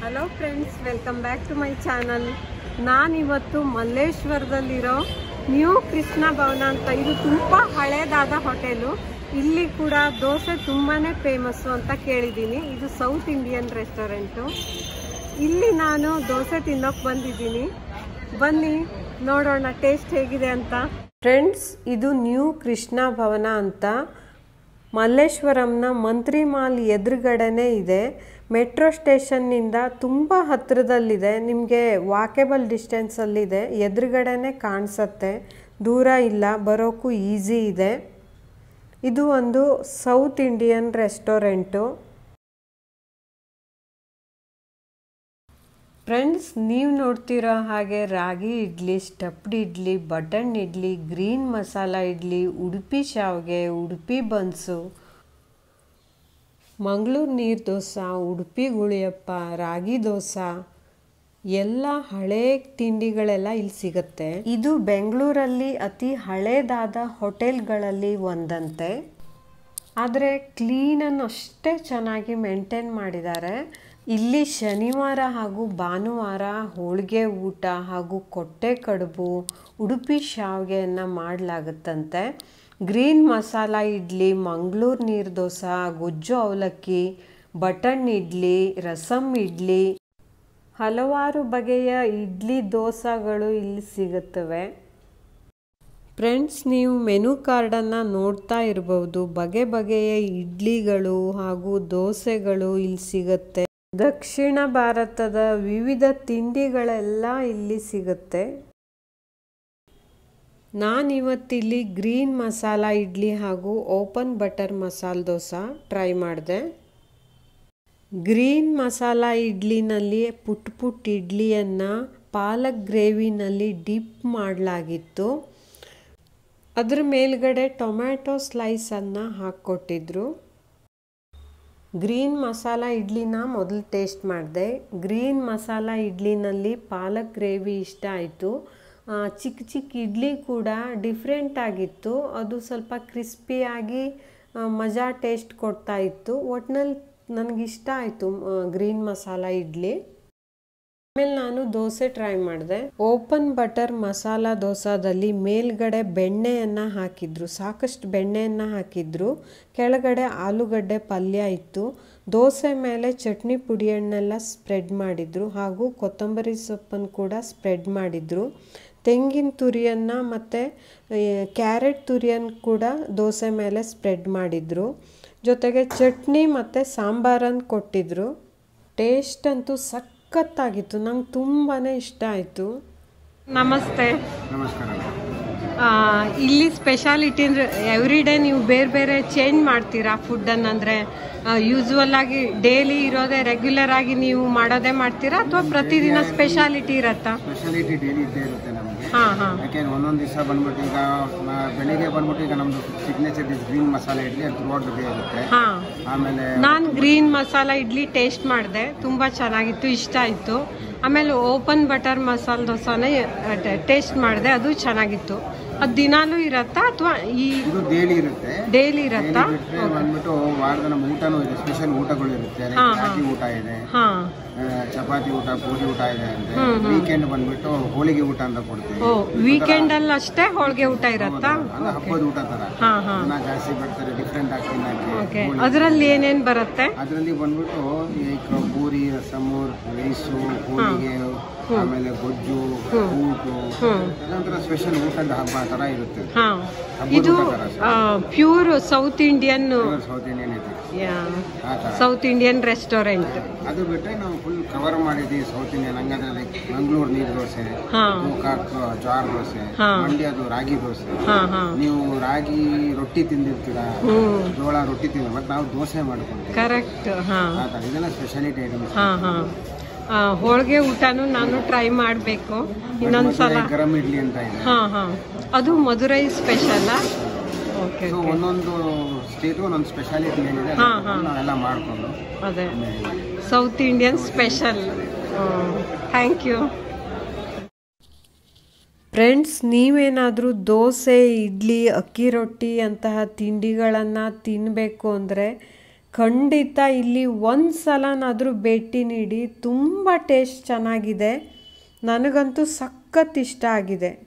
Hello friends welcome back to my channel ನಾನಿವತ್ತು ಮಲ್ಲೇಶ್ವರದಲ್ಲಿರೋ new Krishna ಭವನ ಅಂತ ಇದು ತುಂಬ ಹಳೇದಾದ ಹೋಟೆಲು ಇಲ್ಲಿ ಕೂಡ ದೋಸೆ ತುಂಬಾ ಫೇಮಸ್ಸು ಅಂತ ಕೇಳಿದ್ದೀನಿ ಇದು ಸೌತ್ ಇಂಡಿಯನ್ ರೆಸ್ಟೋರೆಂಟು ಇಲ್ಲಿ ನಾನು ದೋಸೆ ತಿನ್ನೋಕೆ ಬಂದಿದ್ದೀನಿ ಬನ್ನಿ ನೋಡೋಣ ಟೇಸ್ಟ್ ಹೇಗಿದೆ ಅಂತ ಫ್ರೆಂಡ್ಸ್ ಇದು ನ್ಯೂ ಕೃಷ್ಣ ಭವನ ಅಂತ ಮಲ್ಲೇಶ್ವರಂನ ಮಂತ್ರಿ ಮಾಲ್ ಎದುರುಗಡೆನೇ ಇದೆ ಮೆಟ್ರೋ ಸ್ಟೇಷನ್ನಿಂದ ತುಂಬ ಹತ್ತಿರದಲ್ಲಿದೆ ನಿಮಗೆ ವಾಕೆಬಲ್ ಡಿಸ್ಟೆನ್ಸಲ್ಲಿದೆ ಎದುರುಗಡೆನೇ ಕಾಣಿಸತ್ತೆ ದೂರ ಇಲ್ಲ ಬರೋಕ್ಕೂ ಈಸಿ ಇದೆ ಇದು ಒಂದು ಸೌತ್ ಇಂಡಿಯನ್ ರೆಸ್ಟೋರೆಂಟು ಫ್ರೆಂಡ್ಸ್ ನೀವು ನೋಡ್ತಿರೋ ಹಾಗೆ ragi idli stuffed idli button idli green masala idli Udupi ಶಾವಿಗೆ ಉಡುಪಿ ಬನ್ಸು ಮಂಗಳೂರು ನೀರು ದೋಸೆ ಉಡುಪಿ ಗುಳಿಯಪ್ಪ ರಾಗಿ ದೋಸೆ ಎಲ್ಲ ಹಳೆ ತಿಂಡಿಗಳೆಲ್ಲ ಇಲ್ಲಿ ಸಿಗುತ್ತೆ ಇದು ಬೆಂಗಳೂರಲ್ಲಿ ಅತಿ ಹಳೇದಾದ ಹೋಟೆಲ್ಗಳಲ್ಲಿ ಒಂದಂತೆ ಆದರೆ ಕ್ಲೀನನ್ನು ಅಷ್ಟೇ ಚೆನ್ನಾಗಿ ಮೇಂಟೈನ್ ಮಾಡಿದ್ದಾರೆ ಇಲ್ಲಿ ಶನಿವಾರ ಹಾಗೂ ಭಾನುವಾರ ಹೋಳಿಗೆ ಊಟ ಹಾಗೂ ಕೊಟ್ಟೆ ಕಡುಬು ಉಡುಪಿ ಶಾವಿಗೆಯನ್ನು ಮಾಡಲಾಗುತ್ತಂತೆ ಗ್ರೀನ್ ಮಸಾಲ ಇಡ್ಲಿ ಮಂಗಳೂರು ನೀರು ದೋಸೆ ಗೊಜ್ಜು ಅವಲಕ್ಕಿ ಬಟನ್ ಇಡ್ಲಿ ರಸಮ್ ಇಡ್ಲಿ ಹಲವಾರು ಬಗೆಯ ಇಡ್ಲಿ ದೋಸೆಗಳು ಇಲ್ಲಿ ಸಿಗುತ್ತವೆ ಫ್ರೆಂಡ್ಸ್ ನೀವು ಮೆನು ಕಾರ್ಡನ್ನು ನೋಡ್ತಾ ಇರಬಹುದು ಬಗೆ ಬಗೆಯ ಇಡ್ಲಿಗಳು ಹಾಗೂ ದೋಸೆಗಳು ಇಲ್ಲಿ ಸಿಗುತ್ತೆ ದಕ್ಷಿಣ ಭಾರತದ ವಿವಿಧ ತಿಂಡಿಗಳೆಲ್ಲ ಇಲ್ಲಿ ಸಿಗುತ್ತೆ ನಾನಿವತ್ತಿಲ್ಲಿ ಗ್ರೀನ್ ಮಸಾಲ ಇಡ್ಲಿ ಹಾಗೂ open butter masala dosa try ಮಾಡಿದೆ ಗ್ರೀನ್ ಮಸಾಲ ಇಡ್ಲಿನಲ್ಲಿ ಪುಟ್ ಪುಟ್ ಇಡ್ಲಿಯನ್ನು ಪಾಲಕ್ ಗ್ರೇವಿನಲ್ಲಿ ಡಿಪ್ ಮಾಡಲಾಗಿತ್ತು ಅದ್ರ ಮೇಲ್ಗಡೆ ಟೊಮ್ಯಾಟೊ ಸ್ಲೈಸನ್ನು ಹಾಕ್ಕೊಟ್ಟಿದ್ರು ಗ್ರೀನ್ ಮಸಾಲ ಇಡ್ಲಿನ ಮೊದಲು ಟೇಸ್ಟ್ ಮಾಡಿದೆ ಗ್ರೀನ್ ಮಸಾಲ ಇಡ್ಲಿನಲ್ಲಿ ಪಾಲಕ್ ಗ್ರೇವಿ ಇಷ್ಟ ಆಯಿತು ಚಿಕ್ಕ ಚಿಕ್ಕ ಇಡ್ಲಿ ಕೂಡ ಡಿಫ್ರೆಂಟ್ ಆಗಿತ್ತು ಅದು ಸ್ವಲ್ಪ ಕ್ರಿಸ್ಪಿಯಾಗಿ ಮಜಾ ಟೇಸ್ಟ್ ಕೊಡ್ತಾ ಇತ್ತು ಒಟ್ನಲ್ಲಿ ನನಗಿಷ್ಟ ಆಯಿತು ಗ್ರೀನ್ ಮಸಾಲ ಇಡ್ಲಿ ಆಮೇಲೆ ನಾನು ದೋಸೆ ಟ್ರೈ ಮಾಡಿದೆ ಓಪನ್ ಬಟರ್ ಮಸಾಲ ದೋಸಾದಲ್ಲಿ ಮೇಲ್ಗಡೆ ಬೆಣ್ಣೆಯನ್ನು ಹಾಕಿದ್ರು ಸಾಕಷ್ಟು ಬೆಣ್ಣೆಯನ್ನು ಹಾಕಿದ್ರು ಕೆಳಗಡೆ ಆಲೂಗಡ್ಡೆ ಪಲ್ಯ ಇತ್ತು ದೋಸೆ ಮೇಲೆ ಚಟ್ನಿ ಪುಡಿಯನ್ನೆಲ್ಲ ಸ್ಪ್ರೆಡ್ ಮಾಡಿದ್ರು ಹಾಗೂ ಕೊತ್ತಂಬರಿ ಸೊಪ್ಪನ್ನು ಕೂಡ ಸ್ಪ್ರೆಡ್ ಮಾಡಿದ್ರು ತೆಂಗಿನ ತುರಿಯನ್ನು ಮತ್ತು ಕ್ಯಾರೆಟ್ ತುರಿಯನ್ನು ಕೂಡ ದೋಸೆ ಮೇಲೆ ಸ್ಪ್ರೆಡ್ ಮಾಡಿದ್ರು ಜೊತೆಗೆ ಚಟ್ನಿ ಮತ್ತು ಸಾಂಬಾರನ್ನು ಕೊಟ್ಟಿದ್ರು ಟೇಸ್ಟ್ ಅಂತೂ ಸಖತ್ತಾಗಿತ್ತು ನಂಗೆ ತುಂಬಾ ಇಷ್ಟ ಆಯಿತು ನಮಸ್ತೆ ನಮಸ್ಕಾರ ಇಲ್ಲಿ ಸ್ಪೆಷಾಲಿಟಿ ಅಂದರೆ ಎವ್ರಿ ಡೇ ನೀವು ಬೇರೆ ಬೇರೆ ಚೇಂಜ್ ಮಾಡ್ತೀರಾ ಫುಡ್ಡನ್ನು ಅಂದರೆ ಯೂಸ್ವಲ್ ಆಗಿ ಡೈಲಿ ಇರೋದೇ ರೆಗ್ಯುಲರ್ ಆಗಿ ನೀವು ಮಾಡೋದೇ ಮಾಡ್ತೀರಾ ಅಥವಾ ಪ್ರತಿದಿನ ಸ್ಪೆಷಾಲಿಟಿ ಇರತ್ತಾ ಸ್ಪೆಷಾಲಿಟಿ ಡೈಲಿ ಇದ್ದೇ ಇರುತ್ತೆ ನಮಗೆ ಹಾಂ ಹಾಂ ಯಾಕೆಂದ್ರೆ ಒಂದೊಂದು ದಿವಸ ಬಂದ್ಬಿಟ್ಟು ಈಗ ನ- ಬೆಳಿಗ್ಗೆ ಬಂದ್ಬಿಟ್ಟು ಈಗ ನಮ್ದು ಸಿಗ್ನೇಚರ್ ಡಿಶ್ ಗ್ರೀನ್ ಮಸಾಲೆ ಇಡ್ಲಿ ಅದು ಥ್ರೂಔಟ್ ಡೇ ಇರುತ್ತೆ ಹಾಂ ಆಮೇಲೆ ನಾನು ಗ್ರೀನ್ ಮಸಾಲ ಇಡ್ಲಿ ಟೇಸ್ಟ್ ಮಾಡಿದೆ ತುಂಬ ಚೆನ್ನಾಗಿತ್ತು ಇಷ್ಟ ಆಯಿತು ಆಮೇಲೆ ಓಪನ್ ಬಟರ್ ಮಸಾಲ ದೋಸೆನೇ ಟೇಸ್ಟ್ ಮಾಡಿದೆ ಅದು ಚೆನ್ನಾಗಿತ್ತು ಅದು ದಿನಾಲೂ ಇರತ್ತಾ ಅಥವಾ ಈ ಇದು ಡೈಲಿ ಇರುತ್ತೆ ಡೈಲಿ ಇರತ್ತಾ ಡೈಲಿ ಬಿಟ್ಟರೆ ಬಂದ್ಬಿಟ್ಟು ವಾರದ ನಮ್ಮ ಊಟನೂ ಇದೆ ಸ್ಪೆಷಲ್ ಊಟಗಳು ಇರುತ್ತೆ like ಹಾ, ರಾಗಿ ಊಟ ಇದೆ ಹಾಂ ಆ, ಚಪಾತಿ ಊಟ ಪೂರಿ ಊಟ ಇದೆ ಅಂತೆ ವೀಕೆಂಡ್ ಬಂದ್ಬಿಟ್ಟು ಹೋಳಿಗೆ ಊಟ ಅಂತ ಕೊಡ್ತೀವಿ ಓ ವೀಕೆಂಡಲ್ಲಿ ಅಷ್ಟೇ ಹೋಳಿಗೆ ಊಟ ಇರತ್ತಾ ಅಂದ್ರೆ ಹಬ್ಬದ ಊಟ ತರ ಹಾಂ ಹಾಂ ಜನ ಜಾಸ್ತಿ ಬರ್ತಾರೆ ಡಿಫ್ರೆಂಟ್ ಆಗಿ ಓಕೆ ತಿನ್ನಕ್ಕೆ ಅದರಲ್ಲಿ ಏನೇನು ಬರುತ್ತೆ ಅದರಲ್ಲಿ ಬಂದ್ಬಿಟ್ಟು ಈಗ ಪೂರಿ ರಸಮು ರೈಸು ಹೋಳಿಗೆ ಆಮೇಲೆ ಗೊಜ್ಜು ಊಟು ಎಲ್ಲ ಒಂಥರ ಸ್ಪೆಷಲ್ ಊಟದ ಹಬ್ಬ ತರ ಇರುತ್ತೆ ಹಾಂ ಹಬ್ಬದ ಇದು ಊಟ ತರ pure south Indian south Indian ಇದೆ ಆ ತರ ಸೌತ್ ಇಂಡಿಯನ್ ರೆಸ್ಟೋರೆಂಟ್ ಅದು ಬಿಟ್ರೆ ನಾವು ಫುಲ್ ಕವರ್ ಮಾಡಿದ್ದೀವಿ ಸೌತ್ ಇಂಡಿಯನ್ ಹಂಗಂದ್ರೆ ಲೈಕ್ ಮಂಗಳೂರು ನೀರು ದೋಸೆ ಹಾಂ ಗೋಕಾಕ್ ಜ್ವಾರ್ ದೋಸೆ ಹಾ. ಮಂಡ್ಯದು ರಾಗಿ ದೋಸೆ ಹಾಂ ಹಾಂ ನೀವು ರಾಗಿ ರೊಟ್ಟಿ ತಿಂದಿರ್ತೀರಾ ಹ್ಞೂ ಜೋಳ ರೊಟ್ಟಿ ತಿಂದ ಬಟ್ ನಾವು ದೋಸೆ ಮಾಡ್ಕೊಂತೀವಿ ಕರೆಕ್ಟ್ ಹಾಂ ಆ ಥರ ಇದೆಲ್ಲ ಸ್ಪೆಷಾಲಿಟಿ ಐಟಮ್ಸ್ ಹಾಂ ಹಾಂ ಹೋಳಿಗೆ ಊಟನೂ ನಾನು ಟ್ರೈ ಮಾಡಬೇಕು ಇನ್ನೊಂದ್ಸಲ ಗರಂ ಇಡ್ಲಿ ಅಂತ ಇದೆ ಹಾಂ ಹಾಂ ಅದು ಮಧುರೈ ಸ್ಪೆಷಲ್ಲ ಓಕೆ ಸೊ ಒಂದೊಂದು ಸ್ಟೇಟು ಒಂದೊಂದು ಸ್ಪೆಷಾಲಿಟಿ ಏನಿದೆ ಹಾ, ಹಾ. ನಾವೆಲ್ಲ ಮಾಡ್ಕೊಂಡು ಅದೇ south Indian special thank you friends ನೀವೇನಾದರೂ ದೋಸೆ ಇಡ್ಲಿ ಅಕ್ಕಿ ರೊಟ್ಟಿ ಅಂತಹ ತಿಂಡಿಗಳನ್ನು ತಿನ್ನಬೇಕು ಅಂದರೆ ಖಂಡಿತ ಇಲ್ಲಿ ಒಂದು ಸಲನಾದರೂ ಭೇಟಿ ನೀಡಿ ತುಂಬ ಟೇಸ್ಟ್ ಚೆನ್ನಾಗಿದೆ ನನಗಂತೂ ಸಖತ್ ಇಷ್ಟ ಆಗಿದೆ